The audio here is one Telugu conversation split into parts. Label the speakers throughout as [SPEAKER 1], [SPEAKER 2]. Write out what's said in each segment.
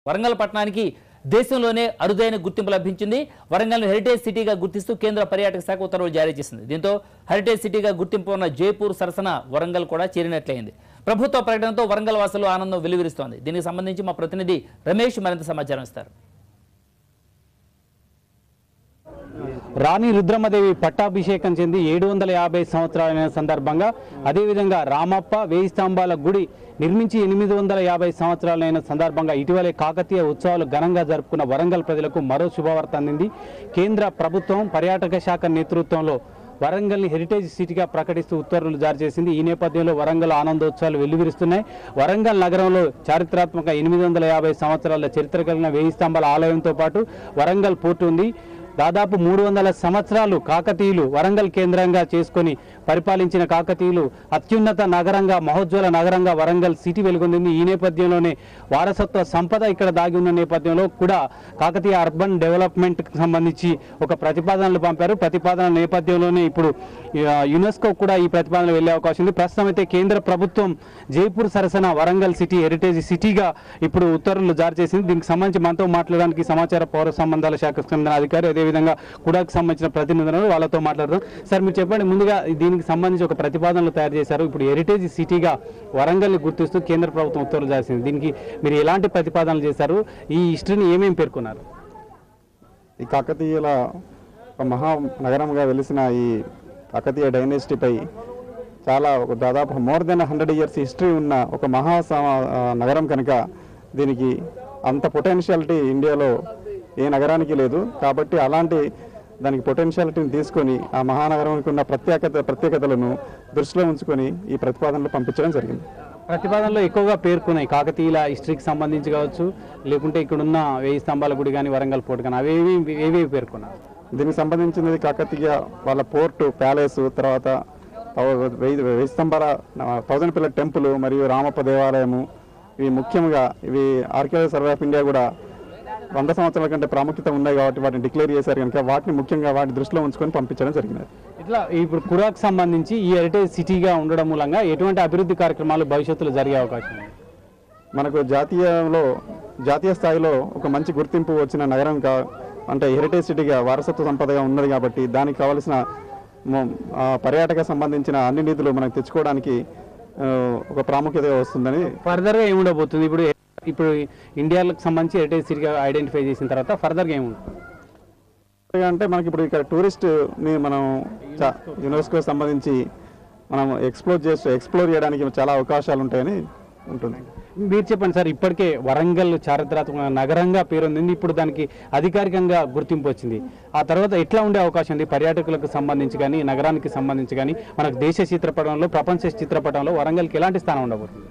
[SPEAKER 1] వరంగల్ పట్టణానికి దేశంలోనే అరుదైన గుర్తింపు లభించింది వరంగల్ హెరిటేజ్ సిటీగా గుర్తిస్తూ కేంద్ర పర్యాటక శాఖ ఉత్తర్వులు జారీ చేసింది దీంతో హెరిటేజ్ సిటీగా గుర్తింపు ఉన్న జైపూర్ సరసన వరంగల్ కూడా చేరినట్లయింది ప్రభుత్వ ప్రకటనతో వరంగల్ వాసులు ఆనందం వెలువరిస్తోంది దీనికి సంబంధించి మా ప్రతినిధి రమేష్ మరింత సమాచారం ఇస్తారు
[SPEAKER 2] రాణి రుద్రమదేవి పట్టాభిషేకం చెంది ఏడు వందల యాభై సంవత్సరాలైన సందర్భంగా అదేవిధంగా రామప్ప వేయి స్తంభాల గుడి నిర్మించి ఎనిమిది వందల యాభై సంవత్సరాలైన సందర్భంగా ఇటీవలే కాకతీయ ఉత్సవాలు ఘనంగా జరుపుకున్న వరంగల్ ప్రజలకు మరో శుభవార్త అందింది కేంద్ర ప్రభుత్వం పర్యాటక శాఖ నేతృత్వంలో వరంగల్ని హెరిటేజ్ సిటీగా ప్రకటిస్తూ ఉత్తర్వులు జారీ చేసింది ఈ నేపథ్యంలో వరంగల్ ఆనందోత్సవాలు వెల్లువిరుస్తున్నాయి వరంగల్ నగరంలో చారిత్రాత్మక ఎనిమిది వందల యాభై సంవత్సరాల చరిత్ర కలిగిన వేయి స్తంభాల ఆలయంతో పాటు వరంగల్ పోర్టు ఉంది దాదాపు మూడు వందల సంవత్సరాలు కాకతీయులు వరంగల్ కేంద్రంగా చేసుకొని పరిపాలించిన కాకతీయులు అత్యున్నత నగరంగా మహోజ్వల నగరంగా వరంగల్ సిటీ వెలుగొందింది ఈ నేపథ్యంలోనే వారసత్వ సంపద ఇక్కడ దాగి ఉన్న నేపథ్యంలో కూడా కాకతీయ అర్బన్ డెవలప్మెంట్ కి సంబంధించి ఒక ప్రతిపాదనలు పంపారు ప్రతిపాదన నేపథ్యంలోనే ఇప్పుడు ఆ, యునెస్కో కూడా ఈ ప్రతిపాదన వెళ్లే అవకాశం ఉంది ప్రస్తుతం అయితే కేంద్ర ప్రభుత్వం జైపూర్ సరసన వరంగల్ సిటీ హెరిటేజ్ సిటీగా ఇప్పుడు ఉత్తర్వులు జారీ చేసింది దీనికి సంబంధించి మనతో మాట్లాడడానికి సమాచార పౌర సంబంధాల శాఖకు చెందిన అధికారి అదేవిధంగా కుడాకు సంబంధించిన ప్రతినిధులను వాళ్ళతో మాట్లాడదాం సార్ మీరు చెప్పండి ముందుగా దీనికి సంబంధించి ఒక ప్రతిపాదనలు తయారు చేశారు ఇప్పుడు హెరిటేజ్ సిటీగా వరంగల్ని గుర్తిస్తూ కేంద్ర ప్రభుత్వం ఉత్తర్వులు జారీ చేసింది దీనికి మీరు ఎలాంటి ప్రతిపాదనలు చేశారు ఈ హిస్టరీని ఏమేమి పేర్కొన్నారు
[SPEAKER 3] ఈ కాకతీయుల ఒక మహా నగరంగా వెలిసిన ఈ కాకతీయ డైనెస్టీపై చాలా ఒక దాదాపు more than hundred years history ఉన్న ఒక మహా సమ- ఆ, నగరం కనుక దీనికి అంత పొటెన్షియాలిటీ ఇండియాలో ఏ నగరానికి లేదు కాబట్టి అలాంటి దానికి పొటెన్షియాలిటీని తీసుకొని ఆ మహానగరానికి ఉన్న ప్రత్యేకత ప్రత్యేకతలను దృష్టిలో ఉంచుకొని ఈ ప్రతిపాదనలు పంపించడం జరిగింది
[SPEAKER 2] ప్రతిపాదనలో ఎక్కువగా పేర్కొన్నాయి కాకతీయుల హిస్టరీకి సంబంధించి కావచ్చు లేకుంటే ఇక్కడున్న వేయి స్తంభాల గుడి కానీ వరంగల్ పోర్ట్ కానీ అవేవి ఏవేవి పేర్కొన్నారు
[SPEAKER 3] దీనికి సంబంధించినది కాకతీయ వాళ్ళ పోర్టు ప్యాలెస్ తర్వాత తవ- వెయ్యి వెయ్యి స్తంభాల థౌజండ్ పిల్లర్ టెంపుల్ మరియు రామప్ప దేవాలయము ఇవి ముఖ్యంగా ఇవి ఆర్కియాలజీ సర్వే ఆఫ్ ఇండియా కూడా వంద సంవత్సరాల కంటే ప్రాముఖ్యత ఉన్నాయి కాబట్టి వాటిని డిక్లేర్ చేశారు కనుక వాటిని ముఖ్యంగా వాటి దృష్టిలో ఉంచుకొని పంపించడం జరిగింది
[SPEAKER 2] ఇట్లా ఇప్పుడు కురాక్ సంబంధించి ఈ హెరిటేజ్ సిటీగా ఉండడం మూలంగా ఎటువంటి అభివృద్ధి కార్యక్రమాలు భవిష్యత్తులో జరిగే అవకాశం ఉంది
[SPEAKER 3] మనకు జాతీయంలో జాతీయ స్థాయిలో ఒక మంచి గుర్తింపు వచ్చిన నగరం కా అంటే హెరిటేజ్ సిటీగా వారసత్వ సంపదగా ఉన్నది కాబట్టి దానికి కావలసిన మొ- ఆ పర్యాటక సంబంధించిన అన్ని నిధులు మనకు తెచ్చుకోవడానికి ఆ, ఒక ప్రాముఖ్యత వస్తుందని
[SPEAKER 2] ఫర్దర్గా ఏముండబోతుంది ఇప్పుడు ఇప్పుడు ఇండియాలకు సంబంధించి హెరిటేజ్ సిటీగా ఐడెంటిఫై చేసిన తర్వాత ఫర్దర్గా ఏముంటుంది
[SPEAKER 3] అంటే మనకి ఇప్పుడు ఇక్కడ టూరిస్ట్ ని మనం చా- యునెస్కో సంబంధించి మనం ఎక్స్ప్లోర్ చేసి ఎక్స్ప్లోర్ చేయడానికి చాలా అవకాశాలు ఉంటాయని ఉంటుంది
[SPEAKER 2] మీరు చెప్పండి సార్ ఇప్పటికే వరంగల్ చారిత్రాత్మక నగరంగా పేరొందింది ఇప్పుడు దానికి అధికారికంగా గుర్తింపు వచ్చింది ఆ తర్వాత ఎట్లా ఉండే అవకాశం ఉంది పర్యాటకులకు సంబంధించి కానీ నగరానికి సంబంధించి కానీ మనకు దేశ చిత్రపటంలో ప్రపంచ చిత్రపటంలో వరంగల్కి ఎలాంటి స్థానం ఉండబోతుంది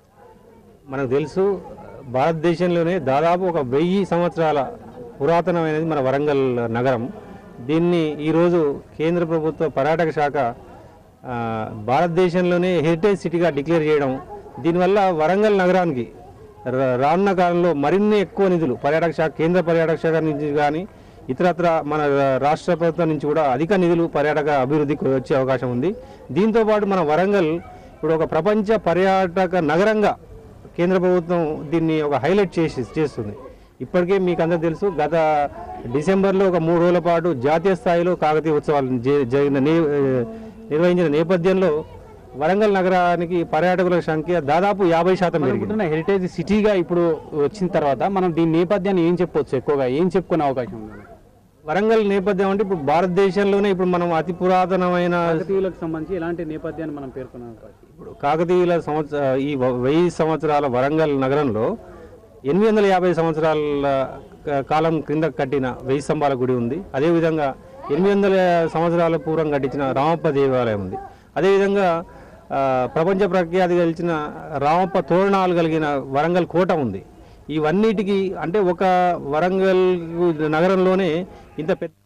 [SPEAKER 4] మనకు తెలుసు భారతదేశంలోనే దాదాపు ఒక వెయ్యి సంవత్సరాల పురాతనమైనది మన వరంగల్ నగరం దీన్ని ఈరోజు కేంద్ర ప్రభుత్వ పర్యాటక శాఖ ఆ, భారతదేశంలోనే హెరిటేజ్ సిటీగా డిక్లేర్ చేయడం దీనివల్ల వరంగల్ నగరానికి రా- రానున్న కాలంలో మరిన్ని ఎక్కువ నిధులు పర్యాటక శాఖ కేంద్ర పర్యాటక శాఖ నుంచి కానీ ఇతరత్ర మన రాష్ట్ర ప్రభుత్వం నుంచి కూడా అధిక నిధులు పర్యాటక అభివృద్ధికి వచ్చే అవకాశం ఉంది దీంతో పాటు మన వరంగల్ ఇప్పుడు ఒక ప్రపంచ పర్యాటక నగరంగా కేంద్ర ప్రభుత్వం దీన్ని ఒక హైలైట్ చేసి చేస్తుంది ఇప్పటికే మీకు అందరూ తెలుసు గత డిసెంబర్లో ఒక మూడు రోజుల పాటు జాతీయ స్థాయిలో కాకతీయ ఉత్సవాలు జ- జరిగిన నే నిర్వహించిన నేపథ్యంలో వరంగల్ నగరానికి పర్యాటకుల సంఖ్య దాదాపు యాభై శాతం పెరిగింది
[SPEAKER 2] అనుకుంటున్న హెరిటేజ్ సిటీగా ఇప్పుడు వచ్చిన తర్వాత మనం దీని నేపథ్యాన్ని ఏం చెప్పొచ్చు ఎక్కువగా ఏం చెప్పుకునే అవకాశం ఉంది
[SPEAKER 4] వరంగల్ నేపథ్యం అంటే ఇప్పుడు భారతదేశంలోనే ఇప్పుడు మనం అతి పురాతనమైన
[SPEAKER 2] కాకతీయులకు సంబంధించి ఎలాంటి నేపథ్యాన్ని మనం పేర్కొనే అవకాశం
[SPEAKER 4] ఇప్పుడు కాకతీయుల సంవత్సర ఈ వ- వెయ్యి సంవత్సరాల వరంగల్ నగరంలో ఎనిమిది వందల యాభై సంవత్సరాల క- కాలం క్రింద కట్టిన వెయ్యి స్తంభాల గుడి ఉంది అదేవిధంగా ఎనిమిది వందల సంవత్సరాల పూర్వం కట్టించిన రామప్ప దేవాలయం ఉంది అదేవిధంగా ఆ, ప్రపంచ ప్రఖ్యాతి గెలిచిన రామప్ప తోరణాలు కలిగిన వరంగల్ కోట ఉంది ఇవన్నిటికీ అంటే ఒక వరంగల్ నగరంలోనే ఇంత పెద్ద